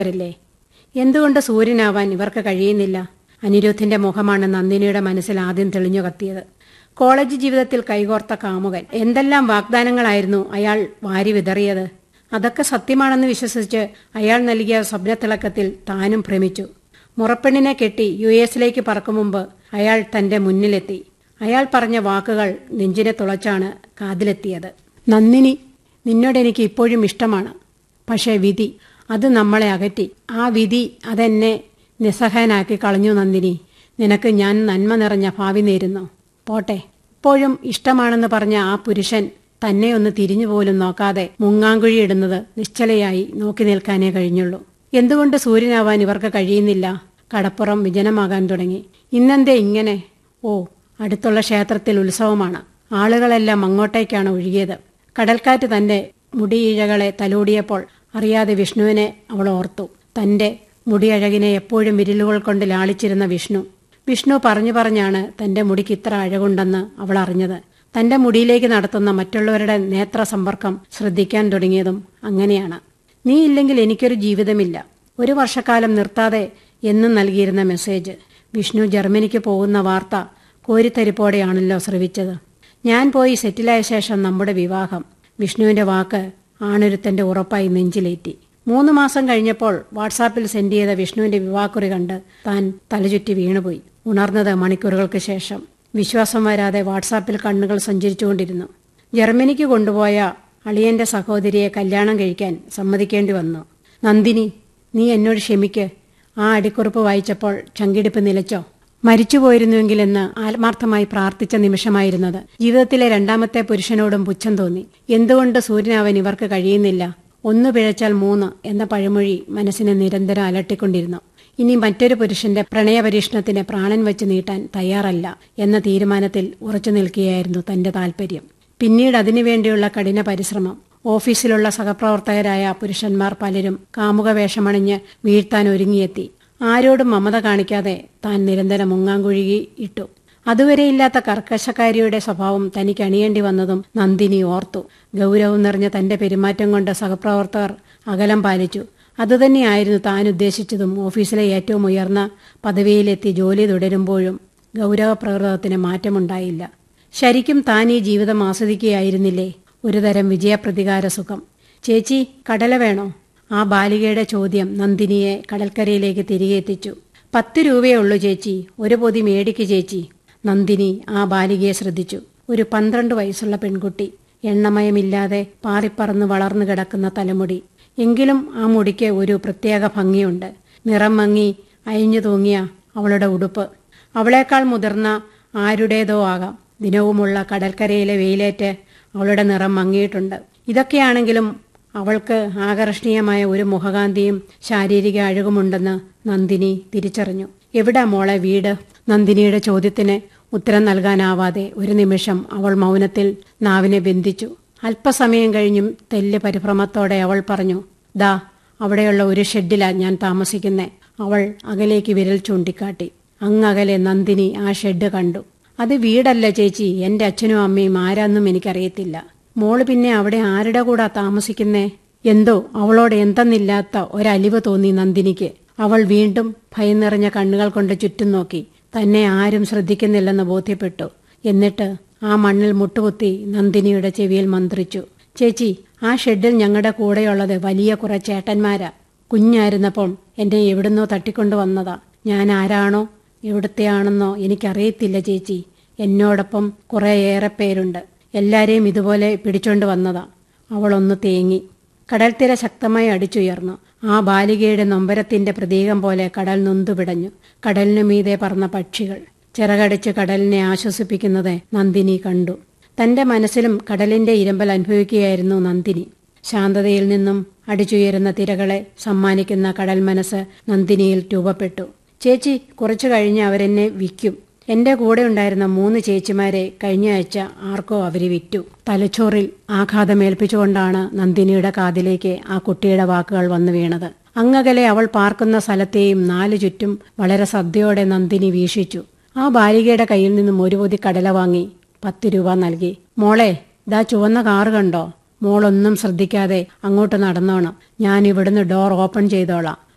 ല്ലേ എന്തുകൊണ്ട് സൂര്യനാവാൻ ഇവർക്ക് കഴിയുന്നില്ല അനിരുദ്ധിന്റെ മുഖമാണ് നന്ദിനിയുടെ മനസ്സിൽ ആദ്യം തെളിഞ്ഞു കത്തിയത് കോളേജ് ജീവിതത്തിൽ കൈകോർത്ത കാമുകൻ എന്തെല്ലാം വാഗ്ദാനങ്ങളായിരുന്നു അയാൾ വാരി വിതറിയത് അതൊക്കെ സത്യമാണെന്ന് വിശ്വസിച്ച് അയാൾ നൽകിയ സ്വപ്നത്തിളക്കത്തിൽ താനും ഭ്രമിച്ചു മുറപ്പെണ്ണിനെ കെട്ടി യു എസിലേക്ക് പറക്കും മുമ്പ് അയാൾ തന്റെ മുന്നിലെത്തി അയാൾ പറഞ്ഞ വാക്കുകൾ നെഞ്ചിനെ തുളച്ചാണ് കാതിലെത്തിയത് നന്ദിനി നിന്നോടെനിക്ക് ഇപ്പോഴും ഇഷ്ടമാണ് പക്ഷേ വിധി അത് നമ്മളെ അകറ്റി ആ വിധി അതെന്നെ നിസ്സഹായനാക്കി കളഞ്ഞു നന്ദിനി നിനക്ക് ഞാൻ നന്മ നിറഞ്ഞ ഭാവി നേരുന്നു പോട്ടെ ഇപ്പോഴും ഇഷ്ടമാണെന്ന് പറഞ്ഞ ആ പുരുഷൻ തന്നെ ഒന്ന് തിരിഞ്ഞു പോലും നോക്കാതെ മുങ്ങാങ്കുഴി ഇടുന്നത് നിശ്ചലയായി നോക്കി നിൽക്കാനേ കഴിഞ്ഞുള്ളൂ എന്തുകൊണ്ട് സൂര്യനാവാൻ ഇവർക്ക് കഴിയുന്നില്ല കടപ്പുറം വിജനമാകാൻ തുടങ്ങി ഇന്നെന്തേ ഇങ്ങനെ ഓ അടുത്തുള്ള ക്ഷേത്രത്തിൽ ഉത്സവമാണ് ആളുകളെല്ലാം അങ്ങോട്ടേക്കാണ് ഒഴുകിയത് കടൽക്കാറ്റ് തന്റെ മുടിയിഴകളെ തലോടിയപ്പോൾ അറിയാതെ വിഷ്ണുവിനെ അവൾ ഓർത്തു തന്റെ മുടിയഴകിനെ എപ്പോഴും വിരലുകൾ കൊണ്ട് ലാളിച്ചിരുന്ന വിഷ്ണു വിഷ്ണു പറഞ്ഞു പറഞ്ഞാണ് തന്റെ മുടിക്ക് ഇത്ര അഴകുണ്ടെന്ന് അവൾ അറിഞ്ഞത് തന്റെ മുടിയിലേക്ക് നടത്തുന്ന മറ്റുള്ളവരുടെ നേത്ര സമ്പർക്കം ശ്രദ്ധിക്കാൻ തുടങ്ങിയതും അങ്ങനെയാണ് നീ ഇല്ലെങ്കിൽ എനിക്കൊരു ജീവിതമില്ല ഒരു വർഷക്കാലം നിർത്താതെ എന്നും നൽകിയിരുന്ന മെസ്സേജ് വിഷ്ണു ജർമ്മനിക്ക് പോകുന്ന വാർത്ത കോരിത്തരിപ്പോടെയാണല്ലോ ശ്രവിച്ചത് ഞാൻ പോയി സെറ്റിലായ ശേഷം നമ്മുടെ വിവാഹം വിഷ്ണുവിന്റെ വാക്ക് ആണൊരുത്തന്റെ ഉറപ്പായി നെഞ്ചിലേറ്റി മൂന്ന് മാസം കഴിഞ്ഞപ്പോൾ വാട്സാപ്പിൽ സെൻഡ് ചെയ്ത വിഷ്ണുവിന്റെ വിവാഹക്കുറി കണ്ട് താൻ തലചുറ്റി വീണുപോയി ഉണർന്നത് മണിക്കൂറുകൾക്ക് ശേഷം വിശ്വാസം വരാതെ വാട്സാപ്പിൽ കണ്ണുകൾ സഞ്ചരിച്ചുകൊണ്ടിരുന്നു ജർമ്മനിക്ക് കൊണ്ടുപോയ അളിയന്റെ സഹോദരിയെ കല്യാണം കഴിക്കാൻ സമ്മതിക്കേണ്ടി വന്നു നന്ദിനി നീ എന്നോട് ക്ഷമിക്ക് ആ അടിക്കുറിപ്പ് വായിച്ചപ്പോൾ ചങ്കിടിപ്പ് നിലച്ചോ മരിച്ചുപോയിരുന്നുവെങ്കിലെന്ന് ആത്മാർത്ഥമായി പ്രാർത്ഥിച്ച നിമിഷമായിരുന്നത് ജീവിതത്തിലെ രണ്ടാമത്തെ പുരുഷനോടും പുച്ഛം തോന്നി എന്തുകൊണ്ട് സൂര്യനാവാൻ ഇവർക്ക് കഴിയുന്നില്ല ഒന്ന് പിഴച്ചാൽ മൂന്ന് എന്ന പഴമൊഴി മനസ്സിനെ നിരന്തരം അലട്ടിക്കൊണ്ടിരുന്നു ഇനി മറ്റൊരു പുരുഷന്റെ പ്രണയപരീക്ഷണത്തിന് പ്രാണൻ വെച്ച് നീട്ടാൻ തയ്യാറല്ല എന്ന തീരുമാനത്തിൽ ഉറച്ചു നിൽക്കുകയായിരുന്നു തന്റെ താൽപര്യം പിന്നീട് അതിനുവേണ്ടിയുള്ള കഠിന പരിശ്രമം ഓഫീസിലുള്ള സഹപ്രവർത്തകരായ പുരുഷന്മാർ പലരും കാമുക വേഷമണിഞ്ഞ് വീഴ്ത്താൻ ഒരുങ്ങിയെത്തി ആരോടും മമത കാണിക്കാതെ താൻ നിരന്തരം മുങ്ങാങ്കുഴുകി ഇട്ടു അതുവരെയില്ലാത്ത കർക്കശക്കാരിയുടെ സ്വഭാവം തനിക്ക് അണിയേണ്ടി വന്നതും നന്ദിനി ഓർത്തു ഗൗരവം നിറഞ്ഞ തന്റെ പെരുമാറ്റം കൊണ്ട് സഹപ്രവർത്തകർ അകലം പാലിച്ചു അതുതന്നെയായിരുന്നു താൻ ഉദ്ദേശിച്ചതും ഓഫീസിലെ ഏറ്റവും ഉയർന്ന പദവിയിലെത്തി ജോലി തുടരുമ്പോഴും ഗൗരവപ്രകൃതത്തിന് മാറ്റമുണ്ടായില്ല ശരിക്കും താൻ ഈ ജീവിതം ആസ്വദിക്കുകയായിരുന്നില്ലേ ഒരുതരം വിജയപ്രതികാര സുഖം ചേച്ചി കടല വേണോ ആ ബാലികയുടെ ചോദ്യം നന്ദിനിയെ കടൽക്കരയിലേക്ക് തിരികെ എത്തിച്ചു പത്ത് രൂപയേ ഉള്ളൂ ചേച്ചി ഒരു പൊതി മേടിക്ക് ചേച്ചി നന്ദിനി ആ ബാലികയെ ശ്രദ്ധിച്ചു ഒരു പന്ത്രണ്ട് വയസ്സുള്ള പെൺകുട്ടി എണ്ണമയമില്ലാതെ പാറിപ്പറന്ന് വളർന്നു കിടക്കുന്ന തലമുടി എങ്കിലും ആ മുടിക്ക് ഒരു പ്രത്യേക ഭംഗിയുണ്ട് നിറം മങ്ങി അയഞ്ഞു തൂങ്ങിയ അവളുടെ ഉടുപ്പ് അവളേക്കാൾ മുതിർന്ന ആരുടേതോ ആകാം ദിനവുമുള്ള കടൽക്കരയിലെ വെയിലേറ്റ് അവളുടെ നിറം മങ്ങിയിട്ടുണ്ട് ഇതൊക്കെയാണെങ്കിലും അവൾക്ക് ആകർഷണീയമായ ഒരു മുഖകാന്തിയും ശാരീരിക അഴകുമുണ്ടെന്ന് നന്ദിനി തിരിച്ചറിഞ്ഞു എവിടാ മോളെ വീട് നന്ദിനിയുടെ ചോദ്യത്തിന് ഉത്തരം നൽകാനാവാതെ ഒരു നിമിഷം അവൾ മൗനത്തിൽ നാവിനെ ബന്ധിച്ചു അല്പസമയം കഴിഞ്ഞും തെല്ല് പരിഭ്രമത്തോടെ അവൾ പറഞ്ഞു ദാ അവിടെയുള്ള ഒരു ഷെഡിലാ ഞാൻ താമസിക്കുന്നേ അവൾ അകലേക്ക് വിരൽ ചൂണ്ടിക്കാട്ടി അങ്ങകലെ നന്ദിനി ആ ഷെഡ് കണ്ടു അത് വീടല്ല ചേച്ചി എന്റെ അച്ഛനും അമ്മയും ആരാന്നും എനിക്കറിയത്തില്ല മോള് പിന്നെ അവിടെ ആരുടെ കൂടാ താമസിക്കുന്നേ എന്തോ അവളോട് എന്തെന്നില്ലാത്ത ഒരലിവ് തോന്നി നന്ദിനിക്ക് അവൾ വീണ്ടും ഭയം നിറഞ്ഞ കണ്ണുകൾ കൊണ്ട് ചുറ്റും നോക്കി തന്നെ ആരും ശ്രദ്ധിക്കുന്നില്ലെന്ന് ബോധ്യപ്പെട്ടു എന്നിട്ട് ആ മണ്ണിൽ മുട്ടുകുത്തി നന്ദിനിയുടെ ചെവിയിൽ മന്ത്രിച്ചു ചേച്ചി ആ ഷെഡിൽ ഞങ്ങളുടെ കൂടെയുള്ളത് വലിയ കുറെ ചേട്ടന്മാരാ കുഞ്ഞായിരുന്നപ്പം എന്നെ എവിടുന്നോ തട്ടിക്കൊണ്ടു വന്നതാ ഞാൻ ആരാണോ എവിടുത്തെയാണെന്നോ എനിക്കറിയത്തില്ല ചേച്ചി എന്നോടൊപ്പം കുറേയേറെ പേരുണ്ട് എല്ലാരെയും ഇതുപോലെ പിടിച്ചോണ്ട് വന്നതാ അവളൊന്ന് തേങ്ങി കടൽത്തിര ശക്തമായി അടിച്ചുയർന്നു ആ ബാലികയുടെ നൊമ്പരത്തിന്റെ പ്രതീകം പോലെ കടൽ നൊന്തുപിടഞ്ഞു കടലിനു മീതെ പറന്ന പക്ഷികൾ ചിറകടിച്ച് കടലിനെ ആശ്വസിപ്പിക്കുന്നത് നന്ദിനി കണ്ടു തന്റെ മനസ്സിലും കടലിന്റെ ഇരമ്പൽ അനുഭവിക്കുകയായിരുന്നു നന്ദിനി ശാന്തതയിൽ നിന്നും അടിച്ചുയരുന്ന തിരകളെ സമ്മാനിക്കുന്ന കടൽ മനസ്സ് നന്ദിനിയിൽ രൂപപ്പെട്ടു ചേച്ചി കുറച്ചു കഴിഞ്ഞ് അവരെന്നെ വിൽക്കും എന്റെ കൂടെ ഉണ്ടായിരുന്ന മൂന്ന് ചേച്ചിമാരെ കഴിഞ്ഞ ആഴ്ച ആർക്കോ അവര് വിറ്റു തലച്ചോറിൽ ആഘാതമേൽപ്പിച്ചുകൊണ്ടാണ് നന്ദിനിയുടെ കാതിലേക്ക് ആ കുട്ടിയുടെ വാക്കുകൾ വന്നു വീണത് അങ്ങകലെ അവൾ പാർക്കുന്ന സ്ഥലത്തെയും നാലു ചുറ്റും വളരെ ശ്രദ്ധയോടെ നന്ദിനി വീക്ഷിച്ചു ആ ബാലികയുടെ കയ്യിൽ നിന്നും ഒരു പൊതി കടല വാങ്ങി പത്ത് രൂപ നൽകി മോളെ ദാ ചുവന്ന കാറ് കണ്ടോ മോളൊന്നും ശ്രദ്ധിക്കാതെ അങ്ങോട്ട് നടന്നോണം ഞാൻ ഇവിടുന്ന് ഡോർ ഓപ്പൺ ചെയ്തോളാം